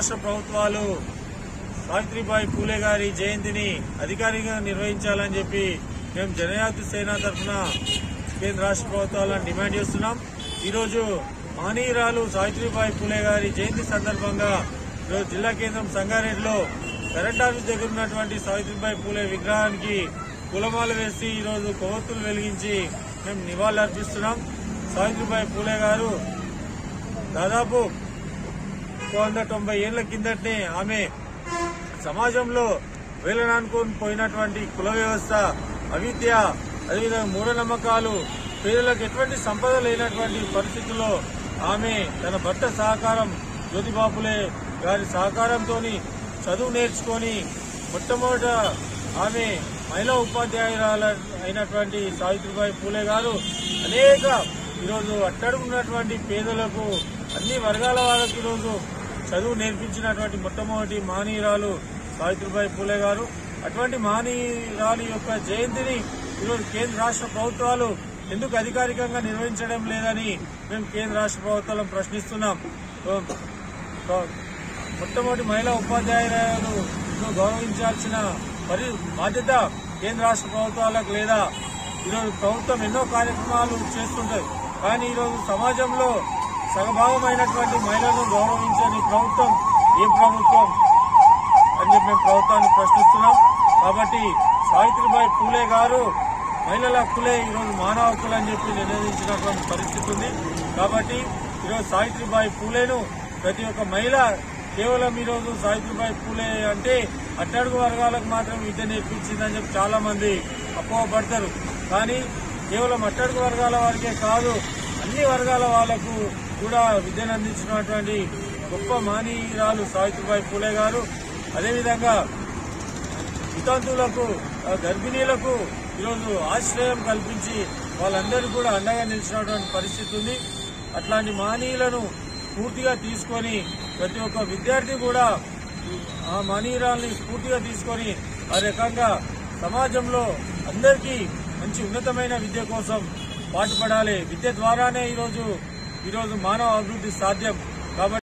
రాష్ట్ర ప్రభుత్వాలు సావిత్రిబాయి పూలే గారి జయంతిని అధికారికంగా నిర్వహించాలని చెప్పి మేము జనజాతి సేన తరఫున కేంద్ర రాష్ట్ర ప్రభుత్వాలను డిమాండ్ చేస్తున్నాం ఈరోజు మానీయురాలు సావిత్రిబాయి పూలే గారి జయంతి సందర్భంగా ఈరోజు జిల్లా కేంద్రం సంగారెడ్డిలో కరెంట్ ఆఫీస్ దగ్గర ఉన్నటువంటి సావిత్రిబాయి పూలే విగ్రహానికి పూలమాల వేసి ఈరోజు కొవ్వొత్తులు వెలిగించి మేము నివాళులు అర్పిస్తున్నాం సావిత్రిబాయి పూలే గారు దాదాపు వంద తొంభై ఏళ్ల కిందటనే ఆమె సమాజంలో వేలనానుకొని పోయినటువంటి కుల వ్యవస్థ అవిద్య అదేవిధంగా మూఢనమ్మకాలు పేదలకు ఎటువంటి సంపద లేనటువంటి పరిస్థితుల్లో ఆమె తన భర్త సహకారం జ్యోతిబాపులే గారి సహకారంతో చదువు నేర్చుకొని మొట్టమొదట ఆమె మహిళా ఉపాధ్యాయురాల అయినటువంటి సావిత్రిబాయి పూలే గారు అనేక ఈరోజు అట్టడుగున్నటువంటి పేదలకు అన్ని వర్గాల వాళ్ళకు ఈరోజు చదువు నేర్పించినటువంటి మొట్టమొదటి మహనీయురాలు సావిత్రిబాయి పూలే గారు అటువంటి మహనీయురాలు యొక్క జయంతిని ఈరోజు కేంద్ర రాష్ట్ర ప్రభుత్వాలు ఎందుకు అధికారికంగా నిర్వహించడం లేదని మేము కేంద్ర రాష్ట్ర ప్రభుత్వాలను ప్రశ్నిస్తున్నాం మొట్టమొదటి మహిళా ఉపాధ్యాయురాలు గౌరవించాల్సిన పరి బాధ్యత కేంద్ర రాష్ట్ర ప్రభుత్వాలకు లేదా ఈరోజు ప్రభుత్వం ఎన్నో కార్యక్రమాలు చేస్తుంటది కానీ ఈరోజు సమాజంలో సగభాగమైనటువంటి మహిళలను గౌరవించని ప్రభుత్వం ఏ ప్రభుత్వం అని చెప్పి మేము ప్రభుత్వాన్ని ప్రశ్నిస్తున్నాం కాబట్టి సావిత్రిబాయి పూలే గారు మహిళల హక్కులే ఈరోజు మానవ హక్కులు అని చెప్పి నిర్ణయించినటువంటి పరిస్థితి ఉంది కాబట్టి ఈరోజు సావిత్రిబాయి పూలేను ప్రతి ఒక్క మహిళ కేవలం ఈరోజు సావిత్రిబాయి పూలే అంటే అట్టడుగు వర్గాలకు మాత్రం విద్య నేర్పించిందని చెప్పి చాలా మంది అపోహపడతారు కానీ కేవలం అట్టడుగు వర్గాల వారికే కాదు అన్ని వర్గాల వాళ్లకు కూడా విద్యను అందించినటువంటి గొప్ప మానీయురాలు సావిత్రిబాయి పూలే గారు అదేవిధంగా వితంతువులకు ఆ, గర్భిణీలకు ఈరోజు ఆశ్రయం కల్పించి వాళ్ళందరూ కూడా అండగా నిలిచినటువంటి పరిస్థితి ఉంది అట్లాంటి మహనీయులను స్ఫూర్తిగా తీసుకొని ప్రతి ఒక్క విద్యార్థి కూడా ఆ మహనీయురాల్ని స్ఫూర్తిగా తీసుకొని ఆ రకంగా సమాజంలో అందరికీ మంచి ఉన్నతమైన విద్య కోసం పాటుపడాలి విద్య ద్వారానే ఈరోజు ఈరోజు మానవ అభివృద్ధి సాధ్యం కాబట్టి